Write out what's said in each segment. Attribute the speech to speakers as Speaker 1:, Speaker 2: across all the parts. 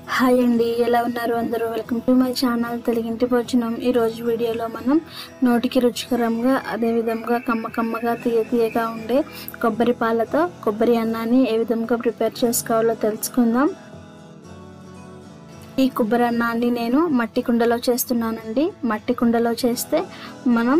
Speaker 1: hi అండి ఎలా ఉన్నారు అందరూ వెల్కమ్ టు మై ఛానల్ తెలుగింటి భోజనం ఈరోజు వీడియోలో మనం నోటికి రుచికరంగా అదేవిధంగా కమ్మ కమ్మగా తీయ తీయగా ఉండే కొబ్బరి పాలతో కొబ్బరి అన్నాన్ని ఏ విధంగా ప్రిపేర్ చేసుకోవాలో తెలుసుకుందాం ఈ కొబ్బరి అన్నాన్ని నేను మట్టి కుండలో చేస్తున్నానండి మట్టి కుండలో చేస్తే మనం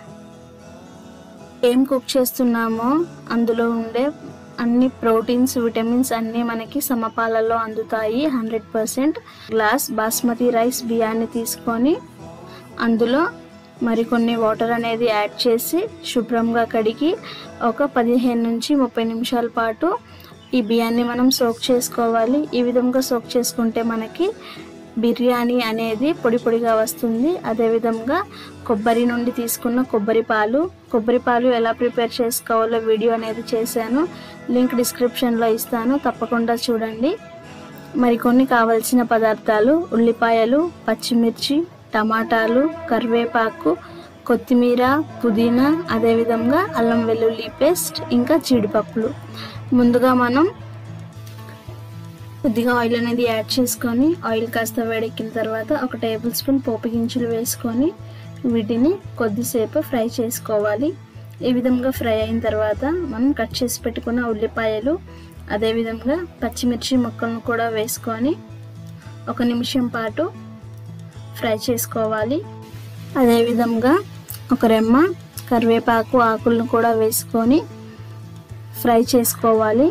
Speaker 1: ఏం కుక్ చేస్తున్నామో అందులో ఉండే అన్ని ప్రోటీన్స్ విటమిన్స్ అన్నీ మనకి సమపాలలో అందుతాయి hundred percent glass basmati rice బియ్యాన్ని తీసుకొని అందులో మరికొన్ని వాటర్ అనేది యాడ్ చేసి శుభ్రంగా కడిగి ఒక పదిహేను నుంచి ముప్పై నిమిషాల పాటు ఈ బియ్యాన్ని మనం సోక్ చేసుకోవాలి ఈ విధంగా సోక్ చేసుకుంటే మనకి బిర్యానీ అనేది పొడి పొడిగా వస్తుంది అదేవిధంగా కొబ్బరి నుండి తీసుకున్న కొబ్బరి పాలు కొబ్బరి పాలు ఎలా ప్రిపేర్ చేసుకోవాలో వీడియో అనేది చేశాను లింక్ డిస్క్రిప్షన్లో ఇస్తాను తప్పకుండా చూడండి మరికొన్ని కావలసిన పదార్థాలు ఉల్లిపాయలు పచ్చిమిర్చి టమాటాలు కరివేపాకు కొత్తిమీర పుదీనా అదేవిధంగా అల్లం వెల్లుల్లి పేస్ట్ ఇంకా జీడిపప్పులు ముందుగా మనం కొద్దిగా ఆయిల్ అనేది యాడ్ చేసుకొని ఆయిల్ కాస్త వేడెక్కిన తర్వాత ఒక టేబుల్ స్పూన్ పోపు గింజలు వేసుకొని వీటిని కొద్దిసేపు ఫ్రై చేసుకోవాలి ఈ విధంగా ఫ్రై అయిన తర్వాత మనం కట్ చేసి పెట్టుకున్న ఉల్లిపాయలు అదేవిధంగా పచ్చిమిర్చి ముక్కలను కూడా వేసుకొని ఒక నిమిషం పాటు ఫ్రై చేసుకోవాలి అదేవిధంగా ఒక రెమ్మ కరివేపాకు ఆకులను కూడా వేసుకొని ఫ్రై చేసుకోవాలి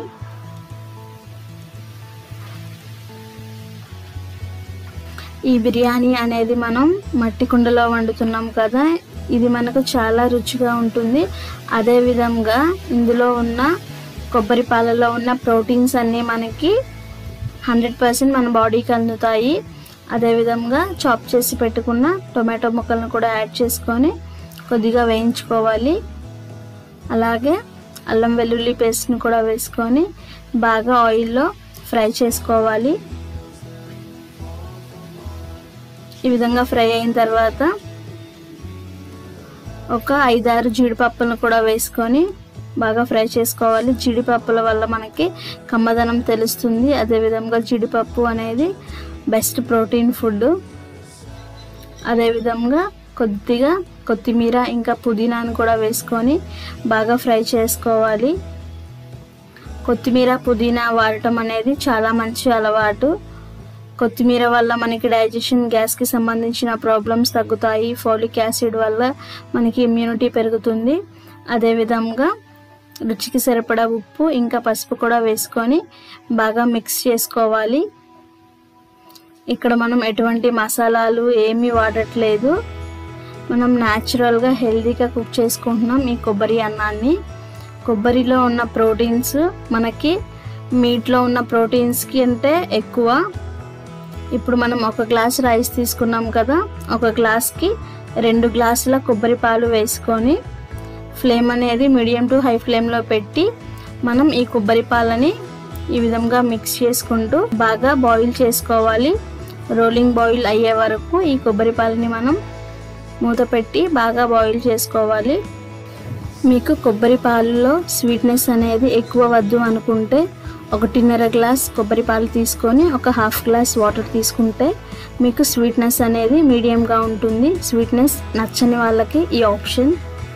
Speaker 1: ఈ బిర్యానీ అనేది మనం మట్టి కుండలో వండుతున్నాం కదా ఇది మనకు చాలా రుచిగా ఉంటుంది అదేవిధంగా ఇందులో ఉన్న కొబ్బరి పాలలో ఉన్న ప్రోటీన్స్ అన్నీ మనకి హండ్రెడ్ పర్సెంట్ మన బాడీకి అందుతాయి అదేవిధంగా చాప్ చేసి పెట్టుకున్న టొమాటో ముక్కలను కూడా యాడ్ చేసుకొని కొద్దిగా వేయించుకోవాలి అలాగే అల్లం వెల్లుల్లి పేస్ట్ని కూడా వేసుకొని బాగా ఆయిల్లో ఫ్రై చేసుకోవాలి ఈ విధంగా ఫ్రై అయిన తర్వాత ఒక ఐదారు జీడిపప్పులను కూడా వేసుకొని బాగా ఫ్రై చేసుకోవాలి జీడిపప్పుల వల్ల మనకి కమ్మదనం తెలుస్తుంది అదేవిధంగా జీడిపప్పు అనేది బెస్ట్ ప్రోటీన్ ఫుడ్ అదేవిధంగా కొద్దిగా కొత్తిమీర ఇంకా పుదీనాను కూడా వేసుకొని బాగా ఫ్రై చేసుకోవాలి కొత్తిమీర పుదీనా వాడటం అనేది చాలా మంచి అలవాటు కొత్తిమీర వల్ల మనకి డైజెషన్ గ్యాస్కి సంబంధించిన ప్రాబ్లమ్స్ తగ్గుతాయి ఫోలిక్ యాసిడ్ వల్ల మనకి ఇమ్యూనిటీ పెరుగుతుంది అదేవిధంగా రుచికి సరిపడా ఉప్పు ఇంకా పసుపు కూడా వేసుకొని బాగా మిక్స్ చేసుకోవాలి ఇక్కడ మనం ఎటువంటి మసాలాలు ఏమీ వాడట్లేదు మనం న్యాచురల్గా హెల్తీగా కుక్ చేసుకుంటున్నాం ఈ కొబ్బరి అన్నాన్ని కొబ్బరిలో ఉన్న ప్రోటీన్స్ మనకి మీట్లో ఉన్న ప్రోటీన్స్కి అంటే ఎక్కువ ఇప్పుడు మనం ఒక గ్లాస్ రైస్ తీసుకున్నాం కదా ఒక గ్లాస్కి రెండు గ్లాసుల కొబ్బరి పాలు వేసుకొని ఫ్లేమ్ అనేది మీడియం టు హై ఫ్లేమ్లో పెట్టి మనం ఈ కొబ్బరి పాలని ఈ విధంగా మిక్స్ చేసుకుంటూ బాగా బాయిల్ చేసుకోవాలి రోలింగ్ బాయిల్ అయ్యే వరకు ఈ కొబ్బరి పాలని మనం మూత పెట్టి బాగా బాయిల్ చేసుకోవాలి మీకు కొబ్బరి పాలలో స్వీట్నెస్ అనేది ఎక్కువ వద్దు అనుకుంటే ఒకటిన్నర గ్లాస్ కొబ్బరి పాలు తీసుకొని ఒక హాఫ్ గ్లాస్ వాటర్ తీసుకుంటే మీకు స్వీట్నెస్ అనేది మీడియంగా ఉంటుంది స్వీట్నెస్ నచ్చని వాళ్ళకి ఈ ఆప్షన్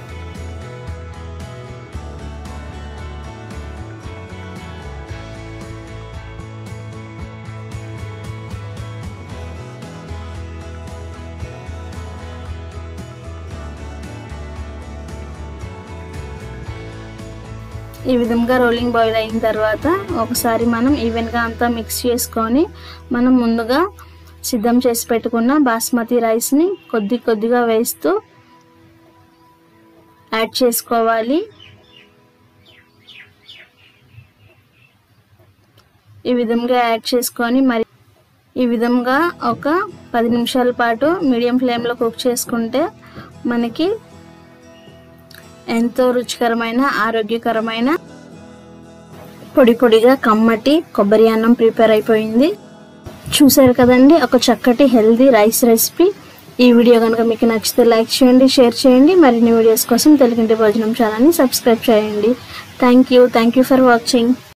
Speaker 1: ఈ విధంగా రోలింగ్ బాయిల్ అయిన తర్వాత ఒకసారి మనం ఈవెన్గా అంతా మిక్స్ చేసుకొని మనం ముందుగా సిద్ధం చేసి పెట్టుకున్న బాస్మతి రైస్ని కొద్ది కొద్దిగా వేస్తూ యాడ్ చేసుకోవాలి ఈ విధంగా యాడ్ చేసుకొని మరి ఈ విధంగా ఒక పది నిమిషాల పాటు మీడియం ఫ్లేమ్లో కుక్ చేసుకుంటే మనకి ఎంతో రుచికరమైన ఆరోగ్యకరమైన పొడి పొడిగా కమ్మటి కొబ్బరి అన్నం ప్రిపేర్ అయిపోయింది చూసారు కదండి ఒక చక్కటి హెల్దీ రైస్ రెసిపీ ఈ వీడియో కనుక మీకు నచ్చితే లైక్ చేయండి షేర్ చేయండి మరిన్ని వీడియోస్ కోసం తెలుగుంటి భోజనం ఛానల్ని సబ్స్క్రైబ్ చేయండి thank you thank you for watching